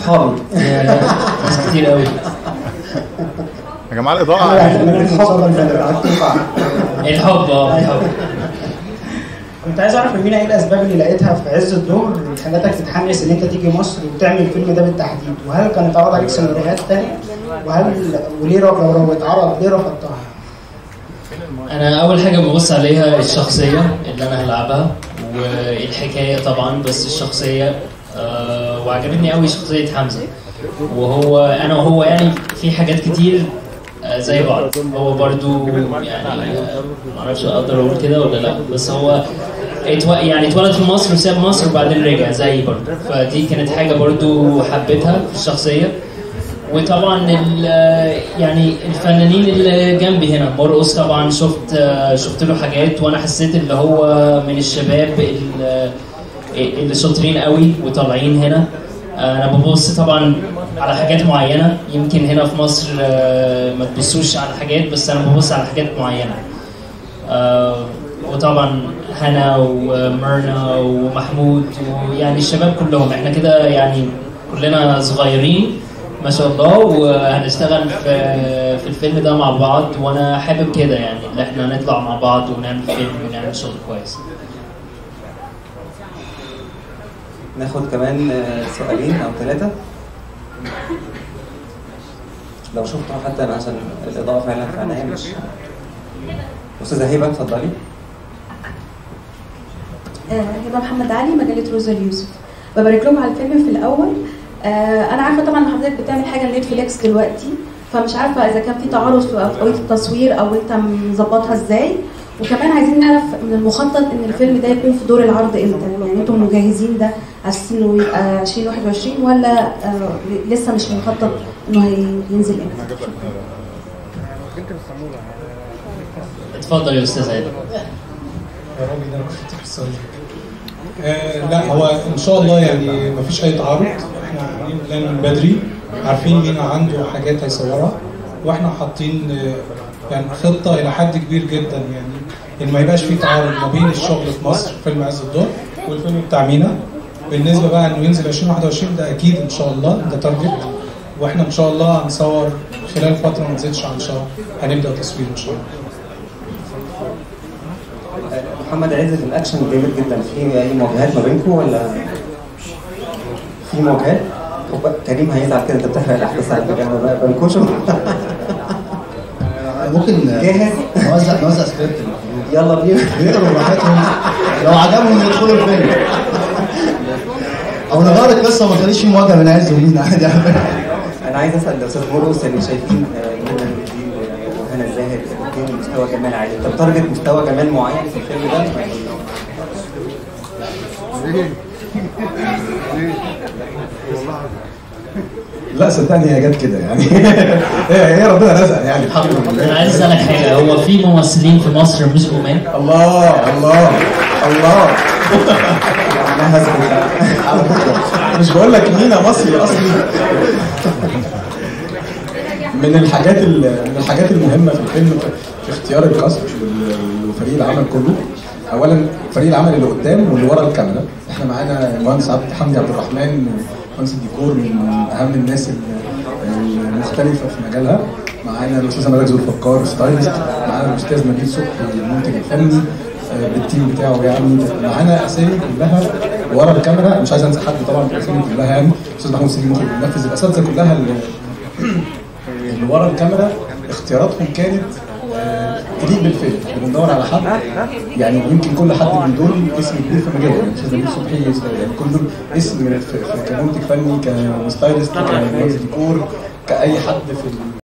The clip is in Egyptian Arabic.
اصحابي يا ناس كتير قوي يا جماعه انا الاضاءه بعتبر الحب قعدت الحب اه الحب كنت عايز اعرف من مينا ايه الاسباب اللي لقيتها في عز الظهر اللي خلتك تتحمس ان انت تيجي مصر وتعمل الفيلم ده بالتحديد وهل كان اتعرض عليك سيناريوهات تانية وهل وليه لو لو اتعرض ليه رفضتها؟ انا اول حاجه ببص عليها الشخصيه اللي انا هلعبها والحكايه طبعا بس الشخصيه آه وعجبتني قوي شخصيه حمزه وهو انا وهو يعني في حاجات كتير آه زي بعض هو برضو يعني آه، معرفش اقدر اقول كده ولا لا بس هو اتو... يعني اتولد في مصر وساب مصر وبعدين رجع زيي برضو فدي كانت حاجه برضو حبيتها في الشخصيه وطبعا ال- يعني الفنانين اللي جنبي هنا مرقص طبعا شفت شفت له حاجات وانا حسيت اللي هو من الشباب ال- اللي شاطرين قوي وطالعين هنا انا ببص طبعا على حاجات معينه يمكن هنا في مصر آه، ما تبصوش على حاجات بس انا ببص على حاجات معينه آه، وطبعا هنا ومرنا ومحمود ويعني الشباب كلهم احنا كده يعني كلنا صغيرين ما شاء الله وهنشتغل في في الفيلم ده مع بعض وانا حابب كده يعني ان احنا نطلع مع بعض ونعمل فيلم ونعمل شغل كويس ناخد كمان آه، سؤالين او ثلاثة لو شفتوا حتى أنا عشان الإضاءة فعلا في عينيا مش أستاذة هبة اتفضلي آه، هبه محمد علي مجله روزا اليوسف ببارك لهم على الفيلم في الاول آه، انا عارفه طبعا ان حضرتك بتعمل حاجه لنتفليكس دلوقتي فمش عارفه اذا كان في تعارض في طريقه التصوير او انت مظبطها ازاي وكمان عايزين نعرف من المخطط ان الفيلم ده يكون في دور العرض امتى يعني انتم مجهزين ده على أساس انه يبقى 2021 ولا آه، لسه مش مخطط انه هينزل امتى اتفضل يا استاذ عادل يا رب ده انا كنت بحصل آه لا هو ان شاء الله يعني ما فيش اي تعارض احنا عاملين بلان من بدري عارفين مين عنده حاجات هيصورها واحنا حاطين آه، يعني خطه الى حد كبير جدا يعني ان ما يبقاش في تعارض ما بين الشغل في مصر فيلم عز الدور والفيلم بتاع مينا بالنسبه بقى انه ينزل 2021 ده اكيد ان شاء الله ده تارجت واحنا ان شاء الله هنصور خلال فتره ما تزيدش عن شهر هنبدا تصوير ان شاء الله آه، محمد عز في الأكشن جامد جدا في أي مواجهات ما بينكم ولا في مواجهات؟ خد بالك، كريم هيزعل كده أنت بتحرق الأحداث على فكرة ما بنكوش ممكن جاهز؟ نوزع نوزع سكريبت يلا بينا يقروا براحتهم لو عجبهم يدخلوا الفيلم او نغير القصه ما تخليش في مواجهه بين عز ومين عادي انا عايز اسال الاستاذ مرقص اللي شايفين آه، منى الدين وهنا الزاهد الاثنين مستوى جمال عالي انت بتارجت مستوى جمال معين في الفيلم ده لا صدقني هي جت كده يعني هي هي ربنا رزق يعني الحمد لله انا عايز اسالك حاجه هو في ممثلين في مصر مش جمال الله الله الله معناها زي- على فكره مش بقول لك مينا مصري اصلي من الحاجات ال- من الحاجات المهمه في الفيلم في اختيار الكاست وال- وفريق العمل كله اولا فريق العمل اللي قدام واللي ورا الكاميرا احنا معانا المهندس عبد حمدي عبد الرحمن مهندس الديكور من اهم الناس ال- المختلفه في مجالها معانا الاستاذه ملاك ذو الفكار ستايلست معانا الاستاذ نبيل صبحي المنتج الفني آه، بالتيم بتاعه يعني معانا اسامي كلها ورا الكاميرا مش عايز انسى حد طبعا الاسامي كلها يعني الاستاذ محمود سليم مخرج المنفذ الاساتذه كلها اللي اللي ورا الكاميرا اختياراتهم كانت آه، تليق بالفيلم احنا بندور على حد يعني يمكن كل حد من دول اسم كبير في مجاله يعني استاذ نبيل صبحي يعني كل دول اسم في- في- كمنتج فني كستايلست كمهندس ديكور كاي حد في ال-